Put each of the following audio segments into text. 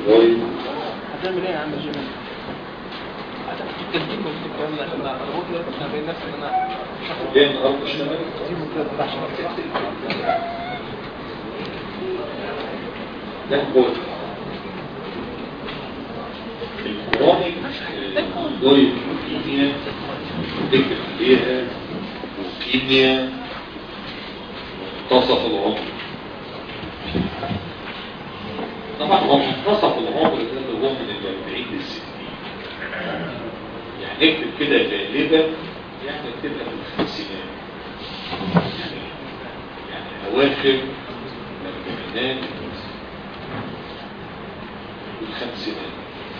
مايلويد هتعمل ايه يا عم جيمي؟ التسجيل موجود الكلام ده انا انا بقول دلوقتي انا بين نفسي ان انا ليه النهارده اشتغل ده كود الكرونيك مايلويد لوكيميا ذكر عليها لوكيميا منتصف العمر طبعا هو منتصف العمر ده اللي هو من ال 40 لل 60 يعني اكتب كده غالبا يعني تبقى في الخمسينات يعني يعني اواخر الثمانينات والخمسينات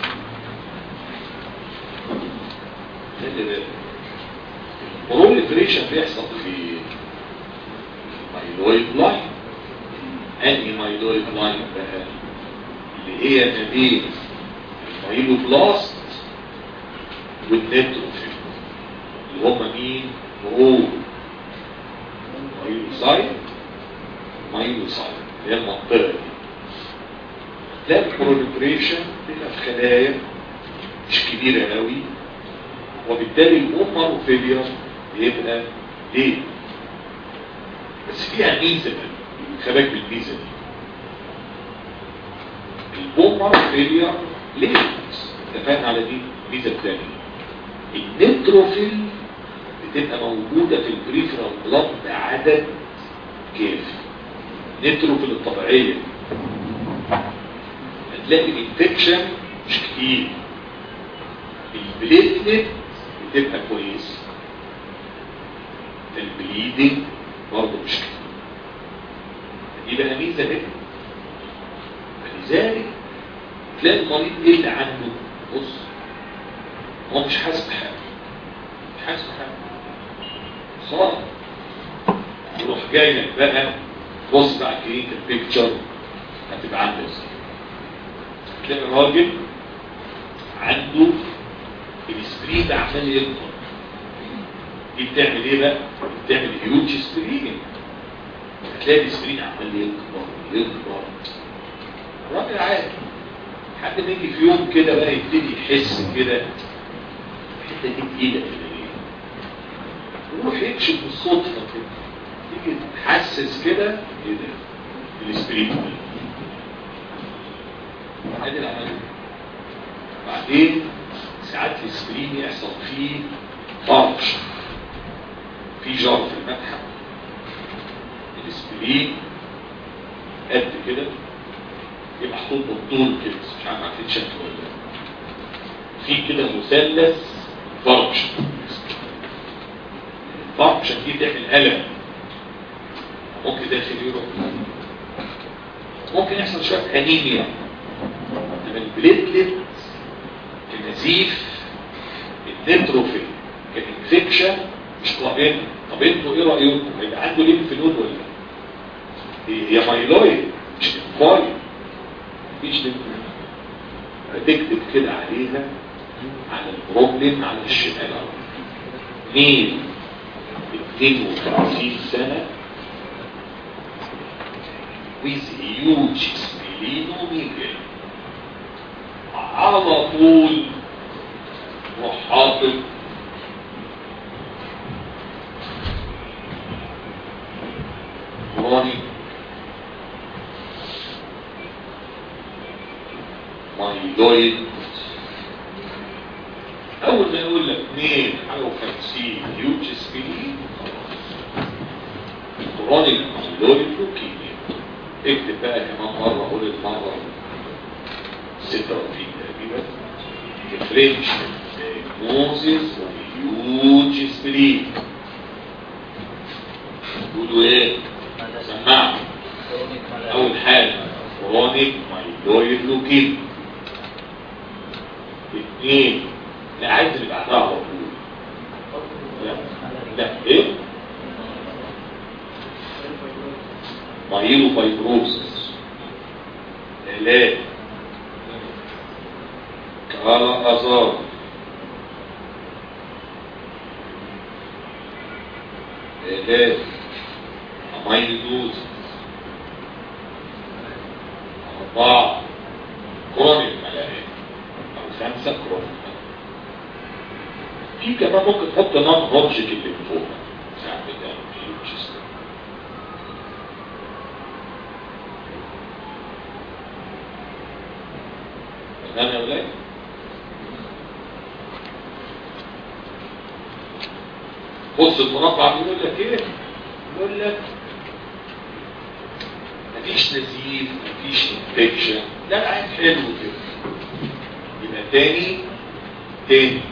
خلي بالك البروليفريشن بيحصل في مايلويد لاين انهي مايلويد لاين بقى اللي هي ما بين المايلوبلاست والنيتروفيل اللي هم مين؟ برو مايلوسايت مايلوسايت اللي هي المنطقة دي تلاقي البروليفريشن بتبقى في خلايا مش كبيرة قوي وبالتالي الأمر وفيلير بيبقى ليه؟ بس فيها ميزة خباك بالميزة دي البومر فيلير ليه؟ اتفقنا على دي الميزة الثانية النيتروفيل بتبقى موجودة في البريفرال بلاد بعدد كافي النيتروفيل الطبيعية هتلاقي الانفكشن مش كتير البليتلت بتبقى كويس البليدنج برضه مش كتير دي بقى ميزة هنا فلذلك تلاقي المريض ايه اللي عنده بص هو مش حاسس بحاجه مش حاسس بحاجه خالص يروح جاي لك بقى بص بقى كلينيكال بيكتشر هتبقى عامله ازاي تلاقي راجل عنده السبرين ده عمال يكبر دي بتعمل ايه بقى؟ بتعمل هيوج سبرين هتلاقي السبرين عمال يكبر يكبر الراجل عادي حد ما يجي في يوم كده بقى يبتدي يحس كده الحته دي تقيله كده ليه؟ يروح يكشف بالصدفه كده تيجي تحسس كده ايه ده؟ السبرين ادي العمليه بعدين ساعات السبرين يحصل فيه فرش في جار في المتحف السبرين قد كده يبقى محطوط بالطول كده مش عارف عارفين شكله ولا لا في كده مثلث فرش الفرشة دي تعمل ألم ممكن داخل يروح ممكن يحصل شوية أنيميا لما البليتلت النزيف النيتروفيل كانفكشن مش طبيعي طب انتوا ايه رايكم هيبقى عنده ليمف نود ولا هي مايلويد مش انفايد مفيش ليمف نود تكتب كده عليها على البروبلم على الشمال مين 32 سنة with huge splenomegaly على طول روح حاطط قراني مايلويد اول ما يقول لك 2 حاجه و50 هيوج سبيلين قراني المايلويد لوكيميا اكتب بقى كمان مره قول المره 36 تقريبا differential diagnosis of huge spleen تقولوا ايه سمعوا اول حاجة chronic myeloid leukemia اثنين لا عايز اللي بعدها على طول لا لا ايه مايلو فايبروسس علاج كالا ازار علاج اميلوز أربعة كرونيك ملاريا او خمسة كرونيك في كمان ممكن تحط نون هوبجيك الليمفوما ساعات بتعمل في الجسم تمام يا ولاد بص المربع بيقول لك ايه يقول لك مفيش نزيف مفيش انفكشن لا العين حلو كده يبقى تاني تاني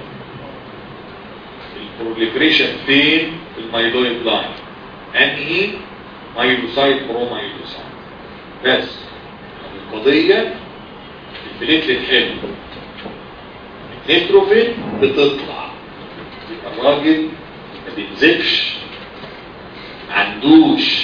البروليفريشن فين في المايلويد لاين انهي مايلوسايت برو مايلوسايت بس القضية البليتلت حلو النيتروفيل بتطلع يبقى الراجل ما بينزلش ما عندوش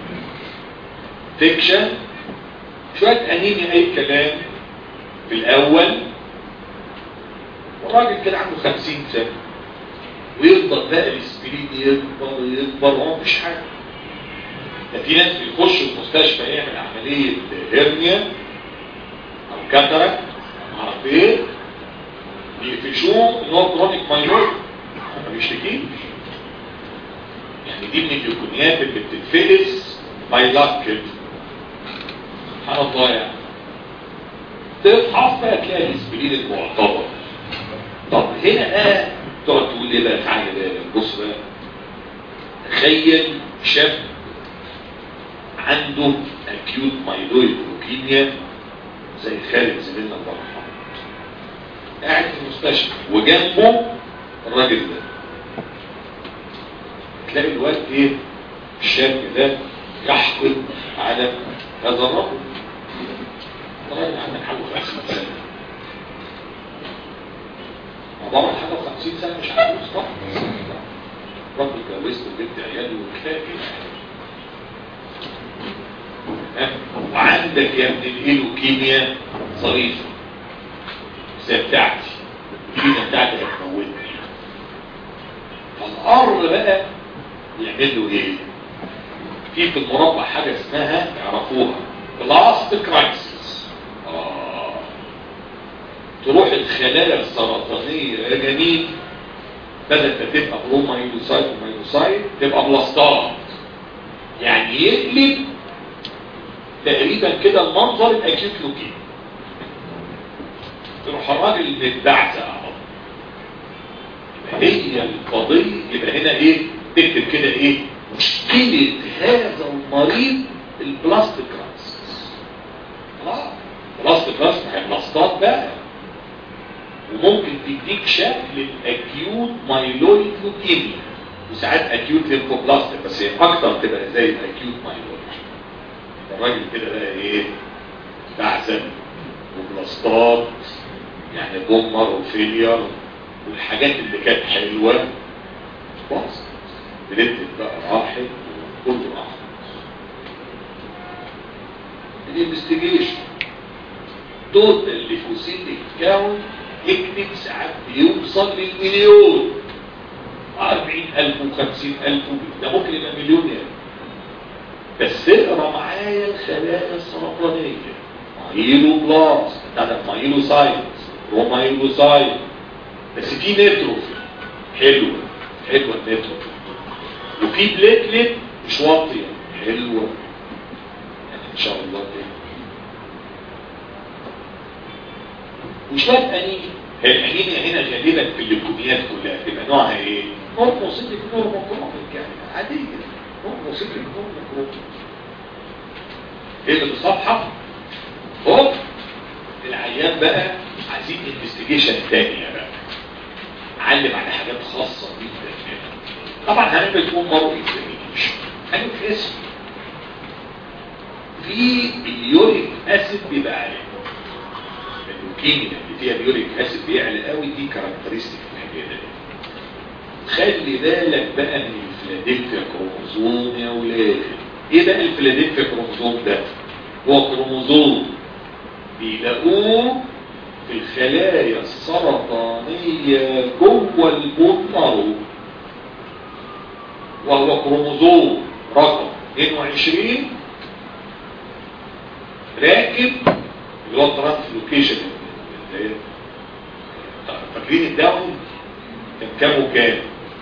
فيكشن شوية انيميا اي كلام في الاول والراجل كده عنده خمسين سنة ويفضل بقى الاسبرين يكبر يكبر هو مفيش حاجة ده في ناس بيخشوا المستشفى يعمل عملية هرنيا او كاتراك معرف ايه بيقفشوه ان هو كرونيك مايلويد ما بيشتكيش يعني دي من اليوكونيات اللي بتتفلس بايلات كده سبحان الله يعني تفحص بقى تلاقي الاسبرين المعتبر طب هنا بقى تقعد تقول ايه بقى تعالى بقى بص بقى تخيل شاب عنده اكيوت مايلويد لوكيميا زي خالد زميلنا الله يرحمه قاعد في المستشفى وجنبه الراجل ده تلاقي الواد ايه الشاب ده يحقد على هذا الرجل الراجل عندك حاجه 50 سنه عبارة عن حاجه 50 سنه مش عجوز طبعا راجل جوزت وجبت عيالي وكفايه كده وعندك يا ابن الايلوكيميا ظريفه زي بتاعتي الكيميا بتاعتي هتموتني فالقر بقى يعمل له ايه في في المربع حاجه اسمها يعرفوها بلاست كرايسيس آه. تروح الخلايا السرطانيه يا جميل بدل ما تبقى برومايلوسايت ومايلوسايت تبقى بلاستات يعني يقلب تقريبا كده المنظر الاكيوت لوكيميا تروح الراجل متبعزق اهو هي القضية يبقى هنا ايه تكتب كده ايه مشكلة هذا المريض البلاستيك كرايسيس خلاص بلاستيك كرايسيس ما هي بلاستات بقى وممكن تديك شكل الاكيوت مايلويد لوكيميا وساعات اكيوت ليمفوبلاستيك بس هي اكتر تبقى زي الاكيوت مايلويد الراجل كده بقى ايه بعزل وبلاستات يعني بومر وفيلير والحاجات اللي كانت حلوة بس بلدت بقى راحت وكله راح الانفستيجيشن توتال ليفوسيتك كاونت اكتب ساعات بيوصل للمليون أربعين ألف وخمسين ألف ده ممكن يبقى مليون يعني بس اقرا معايا الخلايا السرطانية مايلو بلاس بتاع مايلو ساينس رومايلو ساينس بس في نيتروفيل حلوة حلوة النيتروفيل وفي بليتلت مش واطية حلوة يعني ان شاء الله كده وشوية انيميا هي الانيميا هنا غالبا في الليكوميات كلها تبقى نوعها ايه؟ نورموسيتك نورموكروميك يعني عادية نورموسيتك نورموكروميك ايه اللي بالصفحة؟ هوب العيان بقى عايزين انفستيجيشن تانية بقى علم على حاجات خاصة جدا طبعا هنعمل فيهم مرة اكزامينيشن هنعمل اسم في اليوريك اسيد بيبقى عالي اللوكيميا اللي فيها اليوريك اسيد بيعلى قوي دي كاركترستيك الحاجه دي خلي بالك بقى من الفلادلفيا كروموزوم يا ولاد ايه بقى الفلادلفيا كروموزوم ده هو كروموزوم بيلاقوه في الخلايا السرطانية جوه البطنر وهو كروموزوم رقم 22 راكب اللي هو الترانسلوكيشن فاكرين الداون كان كام وكام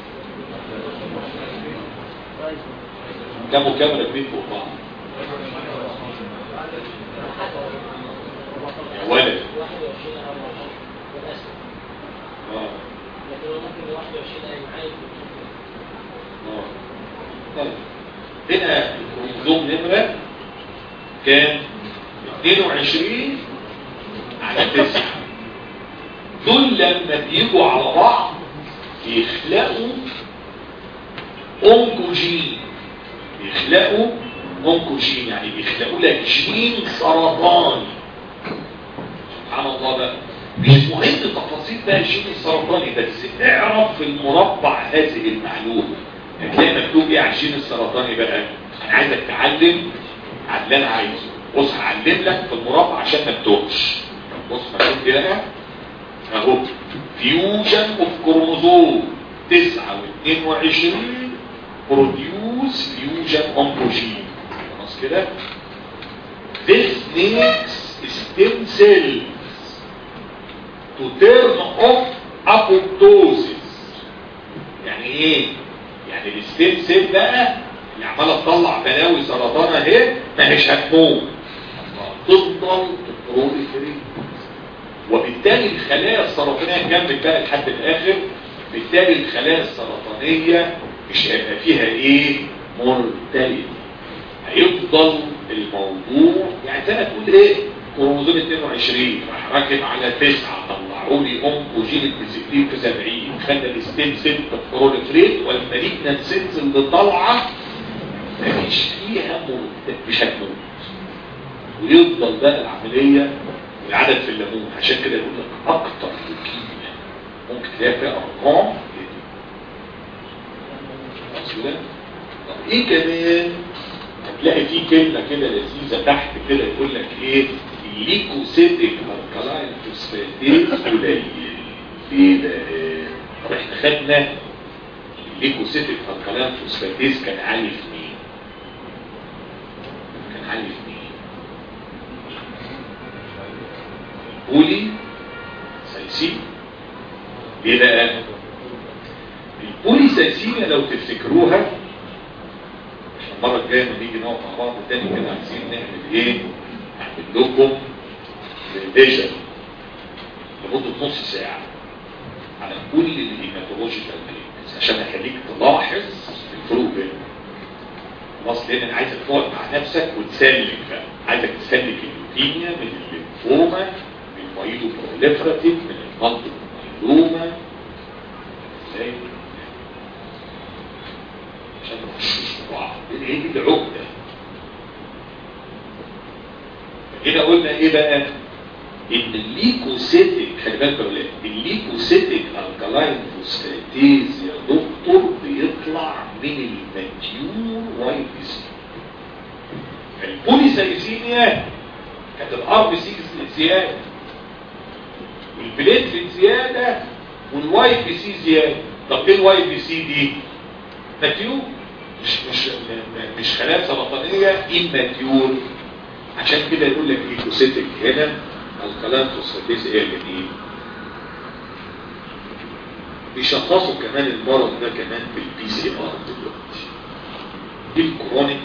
كام وكام راكبين فوق بعض يا ولد اه اه طيب هنا الكروموزوم نمرة كان 22 على 9 دول لما بيجوا على بعض يخلقوا اونكوجين يخلقوا اونكوجين يعني بيخلقوا لك جين سرطاني سبحان الله بقى مش مهم تفاصيل بقى الجين السرطاني بس اعرف في المربع هذه المعلومه هتلاقي مكتوب ايه على الجين السرطاني بقى انا عايزك تعلم على اللي انا عايزه بص هعلم لك في المربع عشان ما تتوهش بص مكتوب كده اهو فيوجن اوف كروموزوم 29 بروديوس فيوجن اونكوجين خلاص كده This makes stem cells to turn off apoptosis يعني ايه؟ يعني الستيم سيل بقى اللي عماله تطلع بلاوي سرطان اهي ما هيش هتموت تفضل تبروليفريت وبالتالي الخلايا السرطانيه نكمل بقى لحد الاخر بالتالي الخلايا السرطانيه مش هيبقى فيها ايه مورتاليتي هيفضل الموضوع يعني زي ما تقول ايه كروموزوم 22 راح راكب على 9 طلعوا لي اونكوجين الديسبلين في 70 خلى الستيم سيل بروليفريت والمالجنت سيلز اللي طالعه مفيش فيها مرتب مش هتموت ويفضل بقى العمليه العدد في الليمون عشان كده يقول لك اكتر لوكيميا ممكن تلاقي فيها ارقام خلاص كده طب ايه كمان هتلاقي فيه كلمه كده لذيذه تحت كده يقول لك ايه الليكوسيتيك الكالاين فوسفاتيز قليل ليه ده طب احنا خدنا الليكوسيتيك الكالاين فوسفاتيز كان عالي في مين كان عالي في مين بولي سايسين ليه بقى البولي سايسينيا لو تفتكروها المرة الجاية لما نيجي نقعد مع بعض تاني كده عايزين نعمل ايه؟ نعمل لكم فيجن لمدة نص ساعة على كل الهيماتولوجيكال مالجنس عشان اخليك تلاحظ الفروق بينهم خلاص لان انا عايزك تقعد مع نفسك وتسلك بقى عايزك تسلك اللوكيميا من الليمفوما من المايلو بروليفراتيف من المالتيبل مايلوما ازاي عشان ما نخشوش في بعض لان هي دي العقده كده قلنا ايه بقى ان الليكوسيتيك خلي بالك ولا الليكوسيتيك الكالاين فوسفاتيز يا دكتور بيطلع من الماتيور واي بي سي البوليسايسينيا كانت الار بي سي زياده والبليتلت زياده والواي بي سي زياده طب ايه الواي بي سي دي ماتيور مش مش مش خلايا سرطانيه اماتيور عشان كده يقول لك ليكوسيتيك هنا الكلام فوسفاتيز هي اللي دي بيشخصوا كمان المرض ده كمان بالبي سي ار دلوقتي دي الكرونيك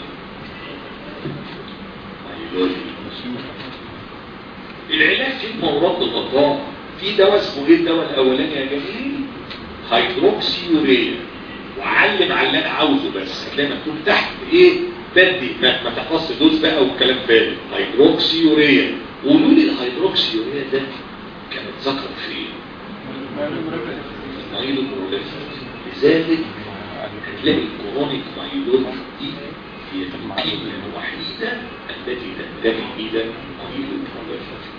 العلاج في مرض الغضاء في دواء اسمه ايه الدواء الاولاني يا جميل هيدروكسيوريا وعلم على اللي انا عاوزه بس هتلاقي مكتوب تحت ايه بدي ما, ما تحفظش دوز بقى والكلام فارغ هيدروكسيوريا قولوا لي الهيدروكسيوريا ده كان اتذكر فين؟ مايلو بروليفريت لذلك هتلاقي الكرونيك مايلوما دي هي اللوكيميا الوحيده التي تنتمي الى مايلو بروليفريت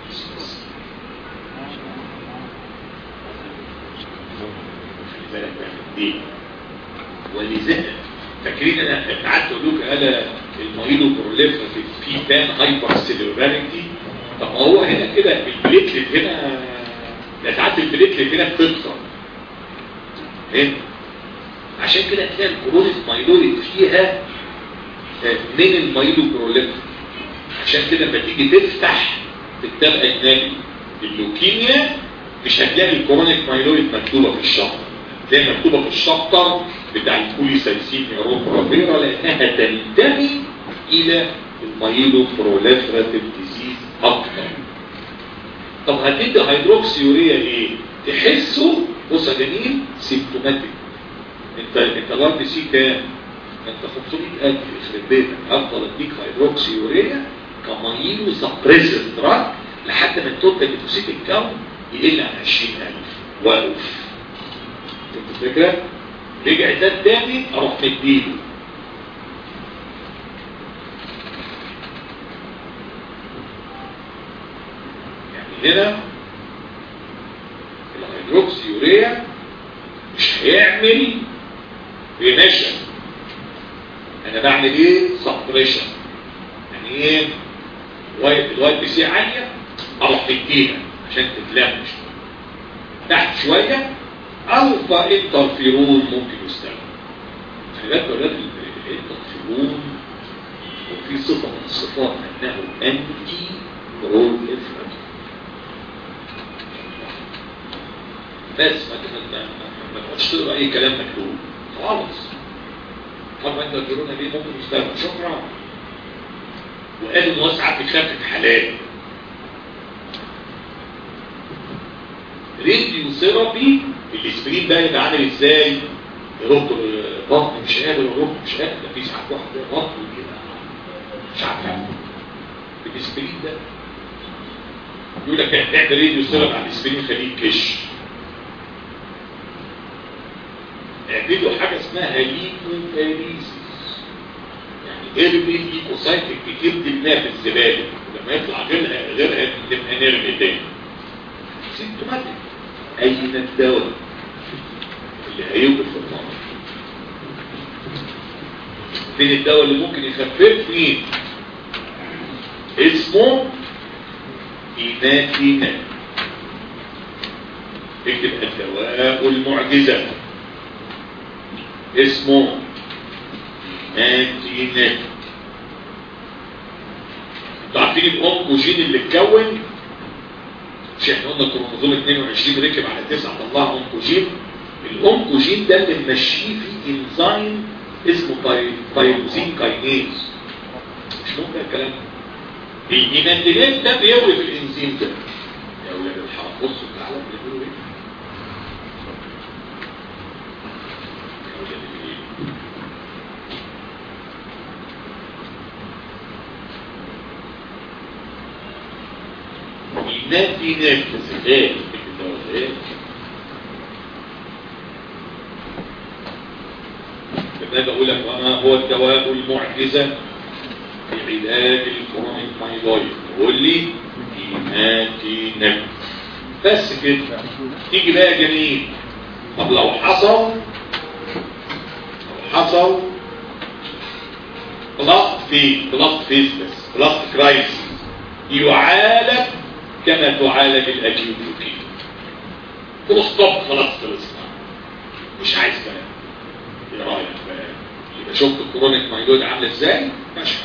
خلي بالك بقى من دي ولذلك فاكرين انا قعدت اقول لكم انا المايلو بروليفريتيف في بان هايبر سيلولاريتي طب ما هو هنا كده البليتلت هنا ده ساعات البليتلت هنا بتكسر هنا عشان كده تلاقي الكرونيك مايلوريت فيها من المايلو بروليفريتيف عشان كده لما تيجي تفتح في كتاب اجنبي اللوكيميا مش هتلاقي الكرونيك مايلويد مكتوبه في الشابتر هتلاقي مكتوبه في الشابتر بتاع البوليسايسيميا روبرافيرا لانها تنتمي الى المايلو بروليفراتيف ديزيز اكتر طب هتدي هيدروكسيوريا ايه تحسه بص يا جميل سيمتوماتيك انت انت الار بي سي كام انت 500000 يخرب بيتك افضل اديك هيدروكسيوريا كمايلو سبريسر دراج لحد ما التوتال ليفوسيت الكون يقل عن 20000 واقف فهمت الفكره رجع ده تاني اروح مديله يعني هنا الهيدروكسيوريا مش هيعمل ريميشن انا بعمل ايه سبريشن يعني ايه الواي بي سي عاليه اروح مديها عشان تتلمش تحت شويه الفا انترفيرون ممكن يستخدم خلي بالك يا ولاد الانترفيرون وفي صفه من الصفات انه انتي بروليفراتيف بس ما ما ما تقعدش تقرا اي كلام مكتوب خالص طب انت الجرونه دي ممكن يستخدم شكرا وقالوا ان هو ساعات بيخفف حالات راديو ثيرابي الاسبرين ده يبقى عامل ازاي؟ يا دكتور بطن مش قادر يا دكتور مش قادر ده في ساعات واحد بطن كده مش عارف الاسبرين ده يقول لك اعمل راديو ثيرابي على الاسبرين خليه كش اعملوا حاجه اسمها ليكوفاريسيس يعني ارمي ليكوسايتك بتدي الماء في الزباله ولما يطلع غيرها غيرها تبقى نرمي تاني سيمتوماتيك اين الدواء اللي هيوقف في المرض فين الدواء اللي ممكن يخفف مين اسمه ايماتينا اكتب الدواء المعجزه اسمه ايماتينا انتوا عارفين الانكوجين اللي اتكون مش احنا قلنا كروموزوم 22 ركب على 9 طلع اونكوجين الاونكوجين ده اللي ماشيه فيه انزيم اسمه بايروزين كاينيز مش ممكن الكلام ده الايمانتينات ده بيوقف الانزيم ده يا ولاد الحرام بصوا تعالوا بيقولوا ايه يا ولاد الايه الناس دي ناس مسيحية لماذا أقول لك وما هو الدواء المعجزة في علاج الكرونيك مايلويد يقول لي إيماتينك بس كده تيجي بقى جميل طب لو حصل لو حصل بلاست في بلاست فيس بس بلاست كرايسيس يعالج كما تعالج الاكيوت لوكيميا فول ستوب خلاص خلصنا مش عايز كلام ايه رايك بقى يبقى شفت الكرونيك مايلود عامله ازاي ماشي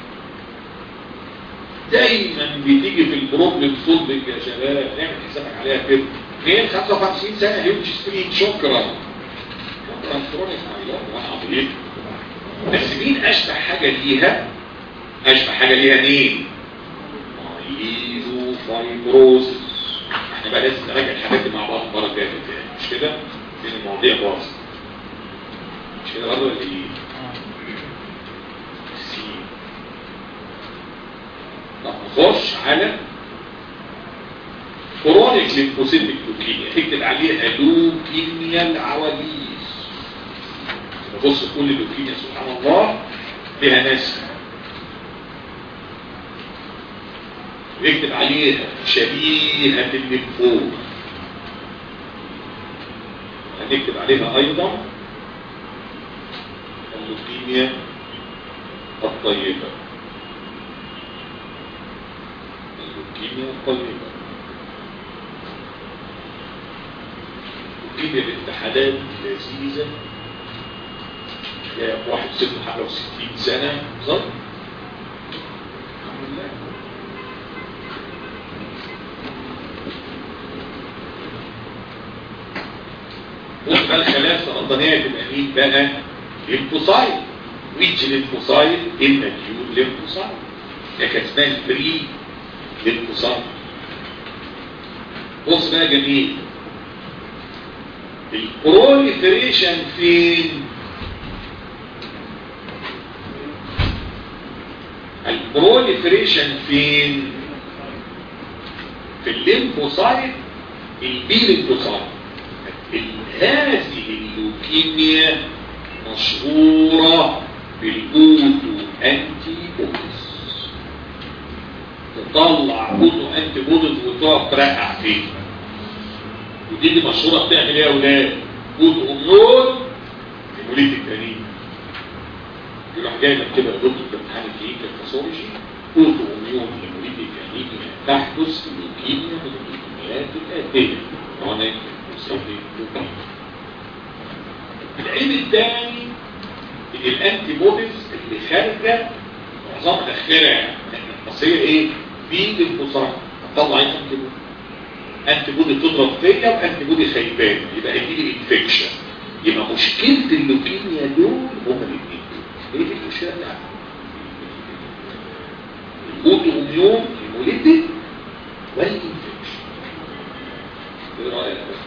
دايما بتيجي في البروبلم سولفنج يا شباب اعمل حسابك عليها كده 2 55 سنه هيوج سكرين شكرا شكرا كرونيك مايلود وانا عظيم بس مين اشبه حاجه ليها اشبه حاجه ليها مين مايلو فايبروزس احنا بقى لازم نراجع الحاجات دي مع بعض المره الجايه تاني مش كده لان المواضيع باظت مش كده برضه ولا ايه سي طب نخش على كرونيك ليمفوسيتك لوكيميا تكتب عليها لوكيميا العواجيز نبص كل لوكيميا سبحان الله لها ناس ويكتب عليها شبيهة الليمفوم هنكتب عليها ايضا اللوكيميا الطيبة اللوكيميا الطيبة اللوكيميا الاتحادات لذيذة يا واحد سنه حاجة وستين سنة بالظبط الحمد لله بص بقى الخلايا السرطانيه تبقى مين بقى ليمفوسايت ويتش ليمفوسايت المديون ليمفوسايت ده كان اسمها البري ليمفوسايت بص بقى جميل البروليفريشن فين البروليفريشن فين في الليمفوسايت البي ليمفوسايت هذه اللوكيميا مشهورة بالبوتو انتي بودز تطلع بوتو انتي بودز وتقعد ترقع فيه ودي اللي مشهورة بتعمل ايه يا اولاد بوتو امنون هيموليتيك انيميا يروح جاي مكتبها يا دكتور في امتحان الكلينيكال باثولوجي بوتو امنون هيموليتيك انيميا تحدث لوكيميا من اللوكيميات الاتيه كرونيك العيب الثاني ان الانتي بوديز اللي خارجه معظمها خارج بس هي ايه في الفصام طلع انتي بودي انتي بودي تضرب فيا وانتي بودي خيبان يبقى هيجي لي انفكشن يبقى مشكله اللوكيميا دول هما الاثنين ايه دي المشكله بتاعتهم الاوتو اميون هيموليتيك والانفكشن ايه رايك بقى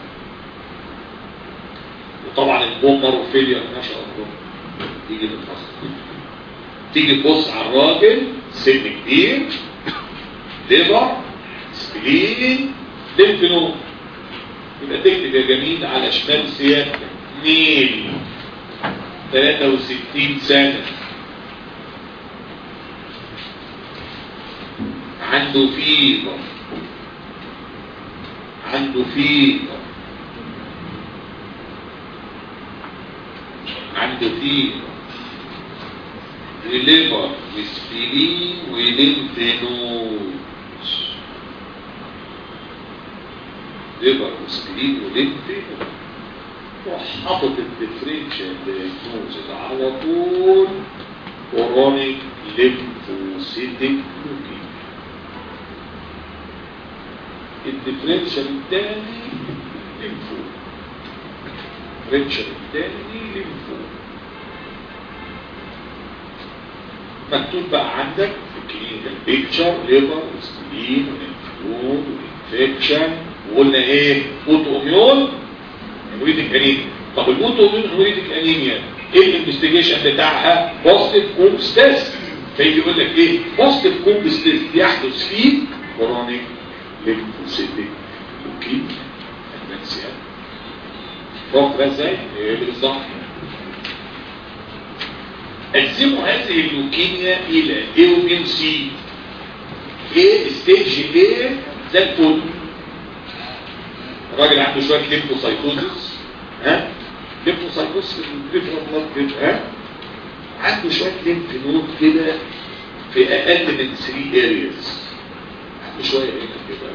وطبعا البومر وفيلير ما شاء الله تيجي تتفصل تيجي تبص على الراجل سن كبير ليفر سبلين ليمف نود يبقى تكتب يا جميل على شمال سيادتك ميل 63 سنة عنده فيبر عنده فيبر عنده فيبر وليفر وسبلين وليمف نود ليفر وسبلين وليمف نود وحاطط الديفرنشال دايجنوزز على طول كورونيك ليمفوسيتك لوكيميا الديفرنشال الثاني ليمفو الديفرنشال الثاني ليمفو مكتوب بقى عندك في الكلينيكال بيكتشر ليفر وسبلين وليمفنود وانفكشن وقلنا ايه اوتو اميون هيموريتك انيميا طب الاوتو اميون هيموريتك انيميا ايه الانفستيجيشن بتاعها بوزيتيف كومبس تيست فيجي يقول لك ايه بوزيتيف كومبس تيست يحدث فيه كورونيك ليمفوسيتك لوكيميا ادفانسيا فاكره ازاي؟ ايه بالظبط قسموا هذه اللوكيميا الى A و B و C A ستيج A زي الفل الراجل عنده شويه ليمفوسايتوزس ها ليمفوسايتوزس في الليمفوسايتوزس كده ها عنده شويه ليمف نود كده في اقل من 3 ارياز عنده شويه هنا كده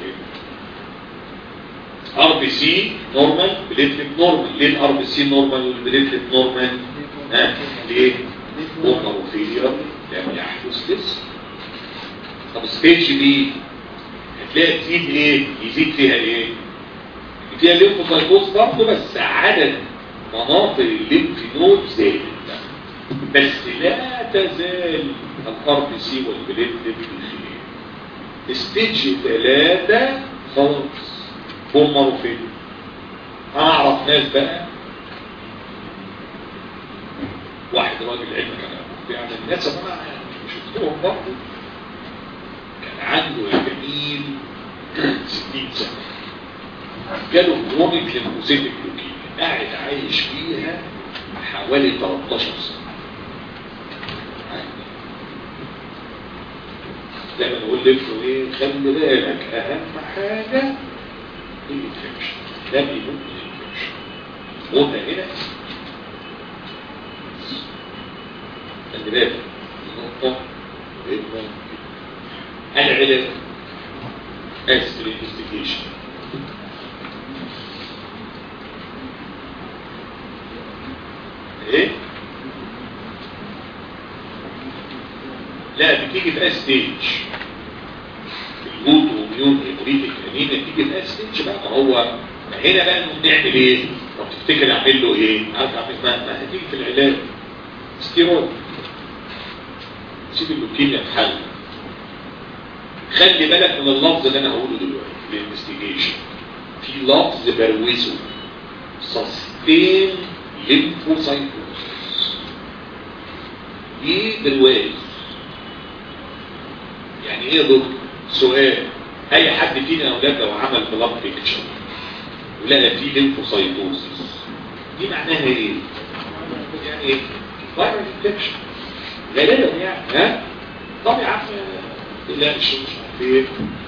ار بي سي نورمال بليتلت نورمال ليه الار بي سي نورمال والبليتلت نورمال ها ليه بومر وفيلير لم يحدث لسه طب ستيج دي هتلاقي تزيد ايه يزيد فيها ايه فيها ليمفوسايتوز برضه بس عدد مناطق الليمف نود زادت بس لا تزال الار بي سي والبليتلت بخير ستيج ثلاثة خلاص بومر وفيلير انا اعرف ناس بقى واحد راجل علم كان يعني الناس اللي انا شفتهم برضه كان عنده يا جميل 60 سنه جاله كرونيك ليمفوسيتك لوكيميا قاعد عايش فيها حوالي 13 سنه دايما نقول له ايه خلي بالك اهم حاجه الانفكشن ده بيموت الانفكشن موتة هنا خلي بالك النقطة مهمة العلم as investigation ايه لا بتيجي في ستيج الجود وميون هيبريتك انيميا بتيجي في ستيج بقى ما هو هنا بقى نقوم نعمل ايه؟ طب تفتكر اعمل له ايه؟ عارف اعمل ما ما هتيجي في العلاج ستيرويد سيب اللوكيميا في حل خلي بالك من اللفظ اللي انا هقوله دلوقتي الانفستيجيشن في لفظ بروزه سستين ليمفوسايتوز دي برواز يعني ايه يا دكتور سؤال اي حد فينا يا اولاد لو عمل بلاد بيكتشر ولقى فيه ليمفوسايتوزيس دي معناها ايه يعني ايه فايرال انفكشن غالبا يعني ها طب يا عم لا مش مش عارف ايه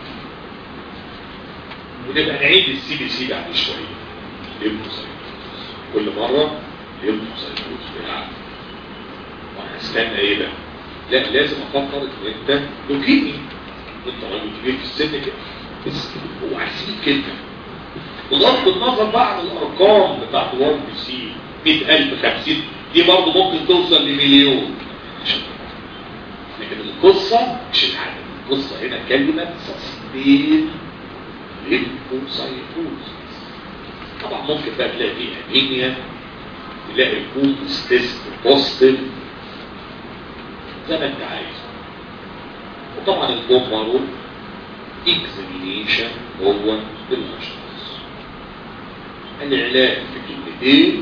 ونبقى نعيد السي بي سي بعد شويه ليمفوسايتوز كل مره ليمفوسايتوز بالعقل وانا هستنى ايه بقى لا لازم افكر ان انت لوكيمي انت راجل كبير في السن كده بس هو عايزين كده بغض النظر بقى عن الارقام بتاعت وار بي سي 100000 50 دي برضه ممكن توصل لمليون لكن القصه مش العدد القصه هنا كلمه سستين ليمفوسايتوز طبعا ممكن بقى تلاقي فيه انيميا تلاقي الكون ستيست بوستيف زي ما انت عايز وطبعا الجمهور اكزامينيشن هو الاشخاص العلاج في كلمتين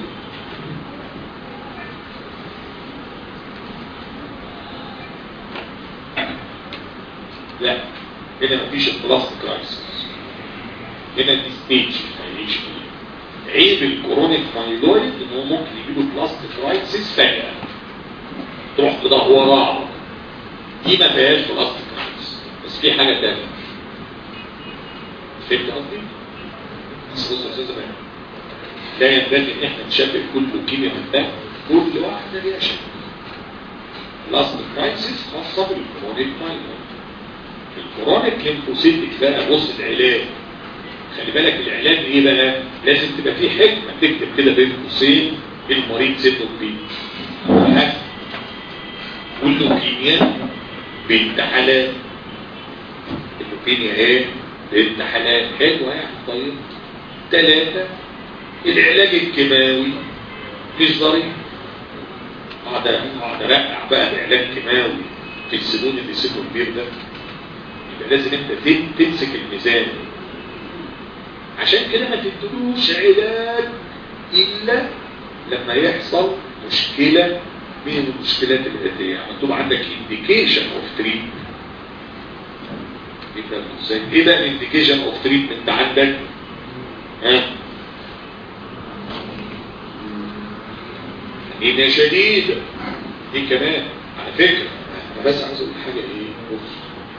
لا هنا مفيش البلاست كرايسيس هنا دي ستيج هيعيش فيه عيب الكورونيك مايلويد ان هو ممكن يجيله بلاست كرايسيس فجأة تروح تدورها دي ما فيهاش بلاست كرايسيس بس في حاجة تانية فهمت قصدي؟ بس بص يا استاذ بقى لا ينبغي ان احنا نشبه كل لوكيميا من ده كل واحدة ليها شكل بلاست كرايسيس خاصة بالكورونيك مايلويد الكورونيك ليمفوسيتك بقى بص العلاج خلي بالك العلاج ايه بقى لازم تبقى فيه حكمه تكتب كده بين قوسين المريض سنه كبير واللوكيميا بنت حلال اللوكيميا ايه بنت حلال حلوه يعني طيب ثلاثه العلاج الكيماوي مش ظريف اقعد اقعد ارقع بقى بعلاج كيماوي في السنون اللي سنه كبير ده يبقى لازم انت تمسك الميزان عشان كده ما تدلوش علاج الا لما يحصل مشكلة من المشكلات الاتية يعني مكتوب عندك indication of treatment يبقى ازاي ايه بقى الانديكيشن اوف تريتمنت عندك ها انها شديدة دي كمان على فكرة انا بس عايز اقول حاجة ايه بص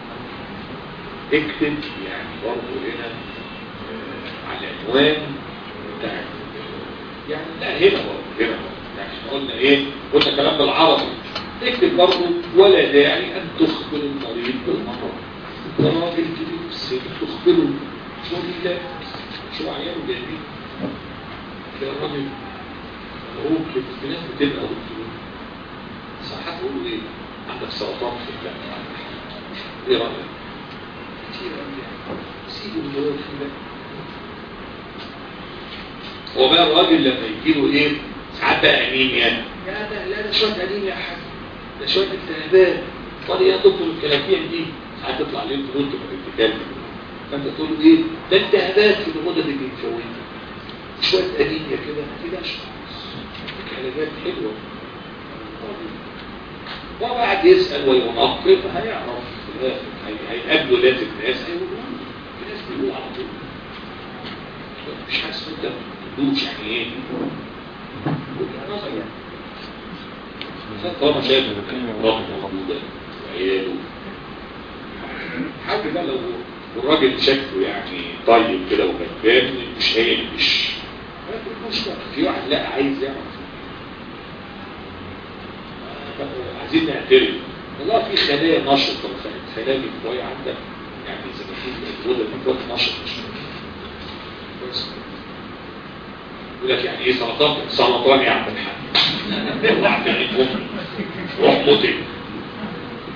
اكتب يعني برضه هنا على العنوان بتاع يعني لا هنا برضه هنا برضه يعني احنا قلنا ايه قلنا كلام بالعربي اكتب برضه ولا داعي ان تخبر المريض بالمرض ده راجل كبير في السن تخبره شو بالله شو عياله جايبين ده الراجل هو في ناس بتبقى دكتور صح هتقولوا ايه عندك سرطان في الدم ايه رايك كتير قوي يعني سيبوا الجواب في ده هو بقى الراجل لما يجي له ايه ساعات بقى انيميا يا ده لا ده شويه انيميا يا حاج ده شويه التهابات قال يا دكتور الكلافيه دي ساعات تطلع عليهم تقول انتوا بتتكلم فانت تقول له ايه ده التهابات في الغدد الليمفاويه شويه انيميا كده ما تقلقش علاجات حلوه وبعد يسال وينقب هيعرف في الاخر هيقابله لازم ناس هيقولوا في ناس بيقولوا على طول مش حاسس انت دوش يعني ايه طبعا شايف ربه موجوده وعياله حاجه بقى لو الراجل شكله يعني طيب كده وغلبان مش هيلبش في واحد لا عايز يعرف عايزين نعترف والله في خلايا نشطه خلايا ليمفاويه عندك يعني زي ما تقول الغده الليمفاويه نشط بس يقول لك يعني ايه سرطان سرطان يا عم الحاج روح تعيد امي روح موتي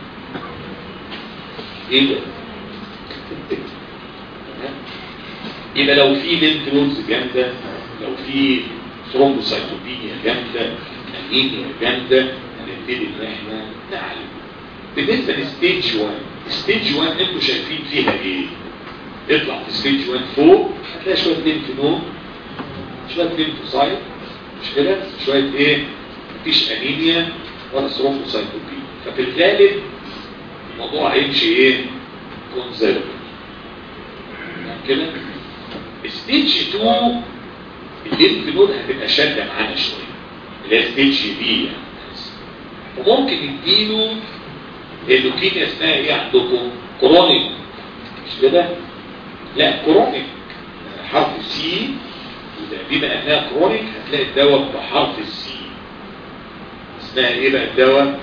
ايه ده يبقى لو في لينف نودز جامده لو في ثرومبوسايتوبينيا جامده انيميا جامده هنبتدي ان احنا نعالج بالنسبه لستيج 1 ستيج 1 انتوا شايفين فيها ايه؟ اطلع في ستيج 1 فوق هتلاقي شويه لينف نود شويه لينفوسايت مش كده؟ شويه ايه؟ مفيش انيميا ولا ثرومبوسايتوبينيا ففي الغالب الموضوع هيمشي ايه؟ كونزرف كده ستيج 2 الليمف نود هتبقى شاده معانا شويه اللي هي ستيج بي يعني وممكن يديله اللوكيميا اسمها ايه عندكم؟ كرونيك مش كده؟ لا كرونيك حرف سي بما انها كرونيك هتلاقي الدواء بحرف السي اسمها ايه بقى الدواء؟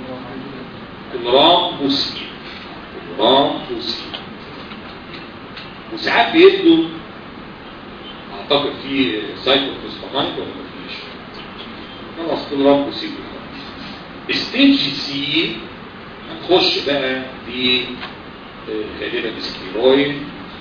كلرامبوسين كلرامبوسين وساعات بيدوا اعتقد في سايكوفوسفامايد ولا مفيش خلاص كلرامبوسين ستيج سي هنخش بقى في غالبا ستيرويد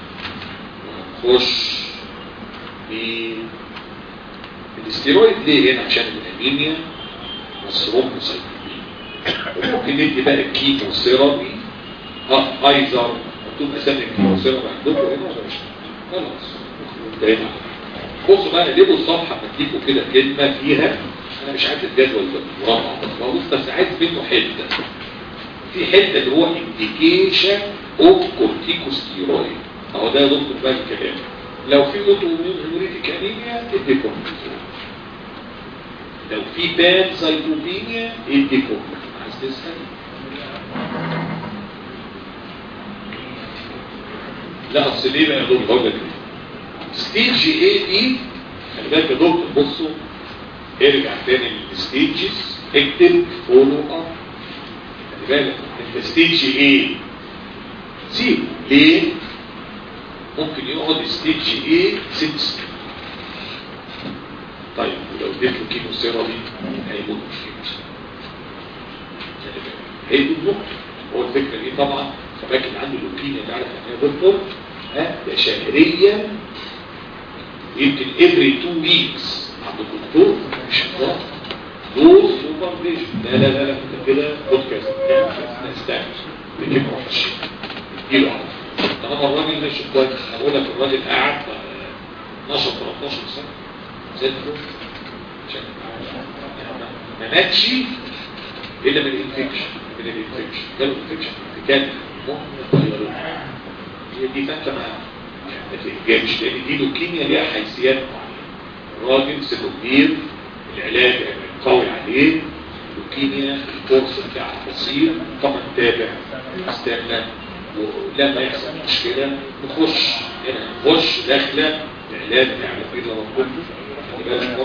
وهنخش في الاستيرويد ليه هنا عشان الانيميا والثرومبوسايتوبين وممكن ندي بقى الكيمو ثيرابي اه ايزر مكتوب اسامي الكيمو ثيرابي عندكم هنا ولا مش خلاص انتهينا بصوا بقى قلبوا الصفحه بديكوا كده كلمه فيها انا مش عارف الجدول ده مربع بس بس عايز منه حته في حته اللي هو انديكيشن اوف كورتيكوستيرويد اهو ده يا دكتور بقى الكلام لو في اوتو هيموريتيك انيميا ادي كورتيزون لو في بان سايتوبينيا ادي كورتيزون عايز تسال لا اصل ليه بقى يا دكتور بقول لك ستيج ايه دي خلي بالك يا دكتور بصوا ارجع تاني للستيجز اكتب فولو اب خلي بالك انت ستيج ايه سيب ليه ممكن يقعد ستيج ايه ست سنين طيب ولو اديت له كيمو ثيرابي هيموت مش كيمو هي دي النقطه هو الفكره دي طبعا فاكر عنده لوكيميا تعرف يعني يا دكتور ها ده شهريا يمكن every two weeks عند الدكتور مش هزار دوز سوبرفيجن لا لا لا لا انت كده بودكاست استنى بتجيب وحش اديله عرض طالما الراجل ماشي كويس اقول لك الراجل قاعد 12 13 سنه زي الفل عشان ما ماتش الا من الانفكشن من الانفكشن جاله انفكشن كان ممكن هي دي فانت ما ما تهجمش لان دي لوكيميا ليها حيثيات معينه الراجل سنه كبير العلاج قوي عليه لوكيميا الكورس بتاعها بسيط طبعا تابع استنى ولما يحصل مشكلة نخش هنا نخش داخلة العلاج يعني في ربنا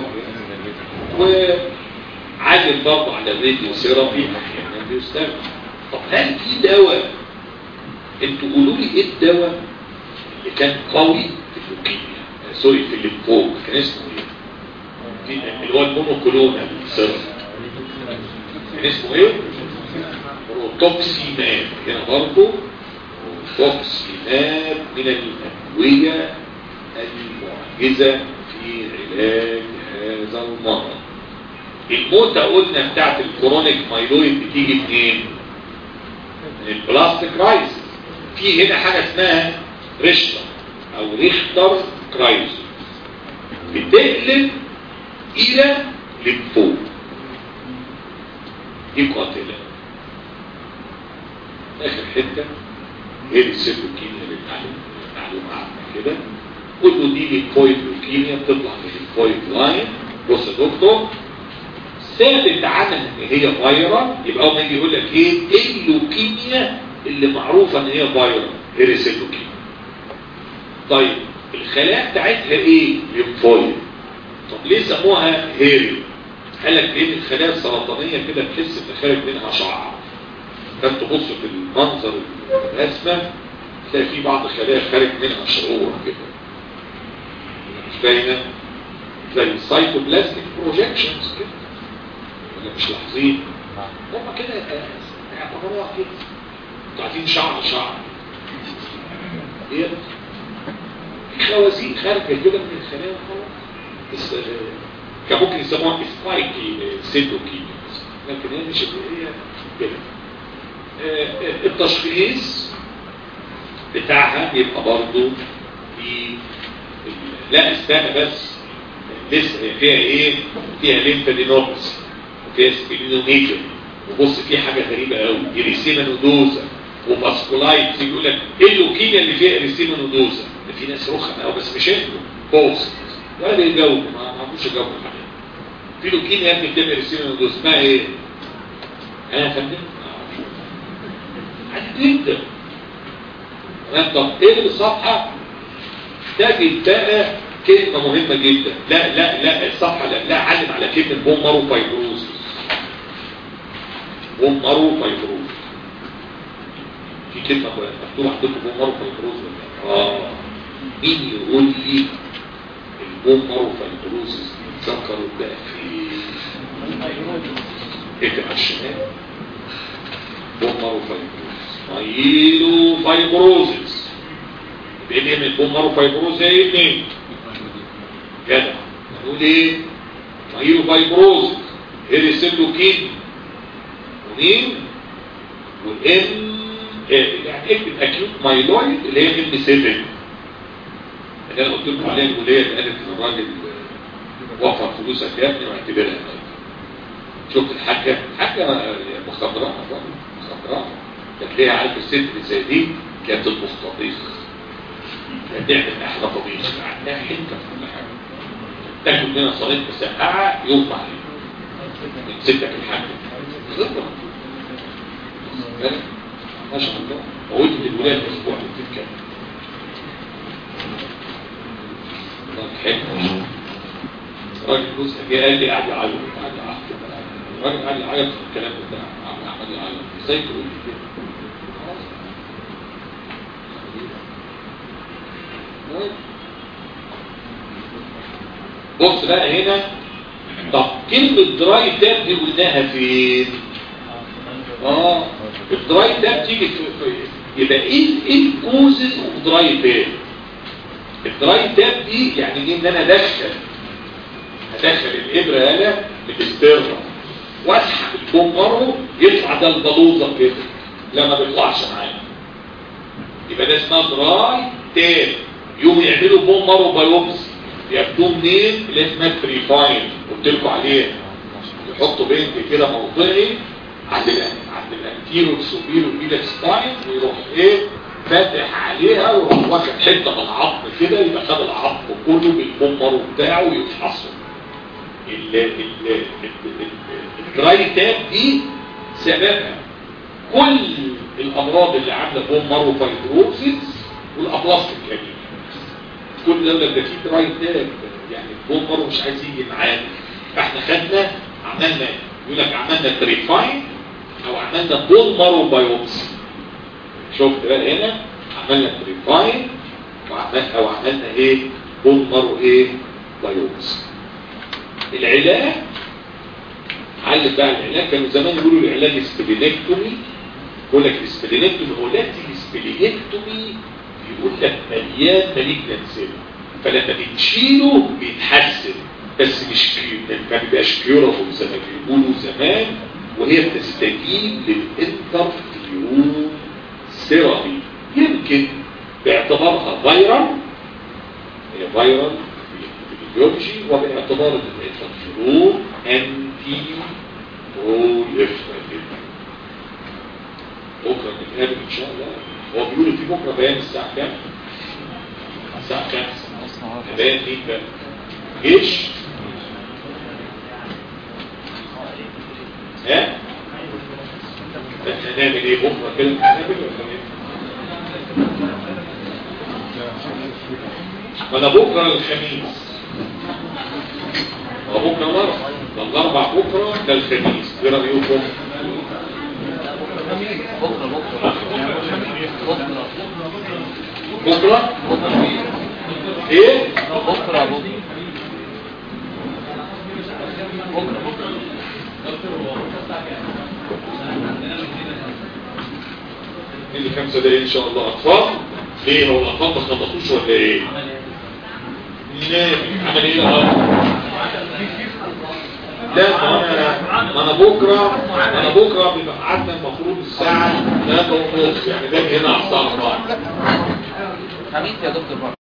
وعادل برضه على الراديو ثيرابي احيانا بيستخدم طب هل في دواء انتوا قولوا لي ايه الدواء اللي كان قوي في اللوكيميا آه سوري في الليمفوما كان اسمه ايه؟ اللي هو المونوكلونال ثيرابي كان اسمه ايه؟ روتوكسيماب هنا برضه روتوكسيماب من الأدوية المعجزة في علاج هذا المرض الموتة قلنا بتاعت الكرونيك مايلويد بتيجي منين؟ من البلاستيك رايز في هنا حاجة اسمها ريشتر او ريختر كرايز بتقلب الى للفوق دي قاتلة اخر حتة هي السيتوكيميا اللي معلومة عامة كده كله دي ليكويد لوكيميا بتطلع من الليكويد لاين بص يا دكتور ثابت عنها ان هي فايرال يبقى اول ما يجي يقول لك ايه ايه اللوكيميا اللي معروفه ان هي فايرال هيريسيتوكيميا طيب الخلايا بتاعتها ايه ليمفويد طب ليه سموها هيري قال لك لان الخلايا السرطانيه كده تحس ان خارج منها شعر كان تبص في المنظر الرسمه تلاقي في بعض الخلايا خارج منها شعور كده مش باينه زي السايتوبلازميك بروجكشنز كده ولا مش لاحظين هم كده اعتبروها كده انتوا عايزين شعر شعر ايه خوازيق خارجه كده من الخلايا وخلاص بس آه، كان ممكن يسموها سبايكي سيتوكينيا لكن هي مش هي كده آه، آه، التشخيص بتاعها يبقى برضه في لا استنى بس لسه هي فيها ايه فيها ليمفادينوبس وفيها سبيلينوميجر وبص في حاجه غريبه قوي اريسيما نودوزا وباسكولايت يقول لك ايه اللوكيميا اللي فيها اريسيما نودوزا ده في ناس رخم قوي بس مش انتوا بوست ولا بيجاوبوا ما ما عندوش يجاوبوا الحاجات في لوكيميا يا ابني بتبقى اريسيما نودوزا اسمها ايه؟ انا يا فندم عادي جدا تمام طب ايه الصفحه تجد بقى كلمة مهمة جدا لا لا لا الصفحة لا, لا علم على كلمة بومرو فايبروزس بومرو فايبروزس في كلمة مكتوب عندكم بومرو فايبروزس ولا لا؟ اه مين يقول لي البومرو فايبروزس ذكروا بقى في اكتب على الشمال بومرو فايبروزس مايلو فايبروزس بيبقى من بومرو فايبروز زي مين جدع نقول ايه مايلو فايبروز هيريسيلوكين ومين والام يعني اكتب اكيوت مايلويد اللي هي ام 7 اللي انا قلت لكم عليها الولايه اللي قالت للراجل وفر فلوسك يا ابني واعتبرها شفت الحاجه حاجه مخدرات مخدرات كانت ليها عارف الست اللي زي دي كانت المستضيف كانت تعمل احلى طبيخ عندها حته في كل حاجه تاكل منها صينيه مسقعه يغمى عليها من ستك الحاجه خبره ما شاء الله موجود الولاد الاسبوع اللي بتتكلم حلو راجل جوز جه قال لي قاعد يعيط قاعد يعيط الراجل قاعد يعيط في الكلام بتاع عم احمد يعيط ازاي تقول لي كده بص بقى هنا طب كلمة دراي تاب دي قلناها فين؟ اه الدراي تاب تيجي في في- يبقى ايه ايه الكوزز اوف دراي تاب؟ الدراي تاب دي يعني ايه ان انا ادخل ادخل الابره هنا بالاستيرا واسحب البومبرو يطلع ده البلوزه كده لا ما بيطلعش معايا يبقى ده اسمها دراي تاب يوم يعملوا بومبرو بايوبسي ياخدوه منين اللي اسمها بريفاين قلت لكم عليه يحطوا بنت كده موضعي عند ال عند الانتيرو سوبيرو بيدا ستاين ويروح ايه فاتح عليها ويروح واخد حته من العظم كده يبقى خد العظم كله بالبومبرو بتاعه ويفحصه ال- ال- ال- ال- الدراي تاب دي سببها كل الامراض اللي عامله بومبرو فايبروسيس والابلاستيك كمان كل دولة ده فيه دراي تاب يعني البومبر مش عايز يجي معانا فاحنا خدنا عملنا يقول لك عملنا تريفاين او عملنا بولمر وبايوبسي شفت بقى هنا عملنا تريفاين وعملنا او عملنا ايه بولمر وايه بايوبسي العلاج علم بقى العلاج كانوا زمان يقولوا العلاج سبلينكتومي يقول لك السبلينكتومي هو لاتي السبلينكتومي يقول لك مليان مالجنان سيل فلما بتشيله بيتحسن بس مش بي- ما بيبقاش بيورابل زي ما بيقولوا زمان وهي بتستجيب للانترفيرون ثيرابي يمكن باعتبارها فيرال هي فيرال في البيولوجي وباعتبار ان الانترفيرون انتي بروليفراتيف بكره نتقابل ان شاء الله هو بيقولوا في بكره بيان الساعه كام؟ الساعه كام؟ بيان مين بقى؟ جيش؟ ها؟ احنا نعمل ايه بكره كده؟ نعمل ولا ايه؟ ما انا بكره الخميس ما بكره الاربع ده الاربع بكره ده الخميس ايه رايكم؟ بكره بكره بكره بكره ايه؟ بكره بكره بكره اللي خمسة دقايق ان شاء الله اطفال ليه هو الاطفال ما خلصوش ولا ايه نام عمل ايه ده لا ما انا ما انا بكره ما انا بكره بيبقى قعدنا المفروض الساعه 3 ونص يعني ده هنا على الساعه 4 خميس يا دكتور بقى